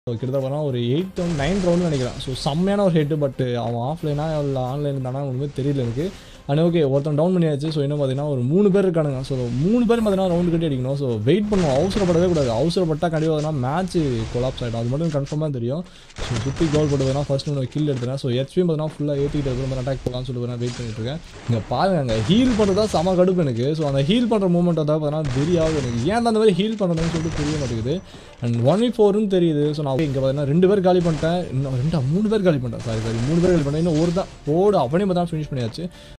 so கிட்டத்தட்ட பார்த்தா ஒரு எயிட் ரவுண்ட் நைன் ரவுண்டு நினைக்கிறேன் ஸோ செம்மையான ஒரு ஹெட்டு பட் அவன் ஆஃப்லைனா இல்லை ஆன்லைன் தானே ஒன்றுமே தெரியல எனக்கு அண்ட் ஓகே ஒருத்தன் டவுன் பண்ணியாச்சு ஸோ இன்னும் பார்த்தீங்கன்னா ஒரு மூணு பேர் இருக்கானுங்க ஸோ மூணு பேர் பார்த்தீங்கன்னா ரவுண்டு கட்டி அடிக்கணும் ஸோ வெயிட் பண்ணுவோம் அவசரப்படவே கூடாது அவசரப்பட்டால் கண்டிப்பாக பார்த்தீங்கன்னா மேட்ச் கொலாப்ஸ் ஆகிடும் அது மட்டும் கன்ஃபார்மாக தெரியும் ஸோ சுற்றி கோல் போட்டு பார்த்தீங்கன்னா ஃபர்ஸ்ட் ஒன்று கில் எடுத்துறேன் ஸோ ஹெச்பியும் பார்த்தீங்கன்னா ஃபுல்லாக ஏற்றிக்கிட்டு இருக்கிற அட்டாக் போகலாம்னு சொல்லி நான் வெயிட் பண்ணிட்டு இருக்கேன் இங்கே பாருங்க அங்கே ஹீல் பண்ணுறதா செம கடுப்பு எனக்கு ஸோ அந்த ஹீல் பண்ணுற மூமெண்ட் தான் பார்த்தீங்கன்னா தெரியாது எனக்கு ஏன் அந்த மாதிரி ஹீல் பண்ணுறதுன்னு சொல்லிட்டு புரிய மாட்டேங்குது அண்ட் ஒன் வீக் ஃபோர்னு தெரியுது ஸோ நான் இங்கே பார்த்தீங்கன்னா ரெண்டு பேர் காலி பண்ணிட்டேன் இன்னும் ரெண்டா மூணு பேர் காலி பண்ணிட்டேன் சாரி சாரி மூணு பேர் காலி பண்ணிட்டேன் இன்னும் ஒரு தான் போடு அவனே பார்த்தா ஃபினிஷ் பண்ணியாச்சு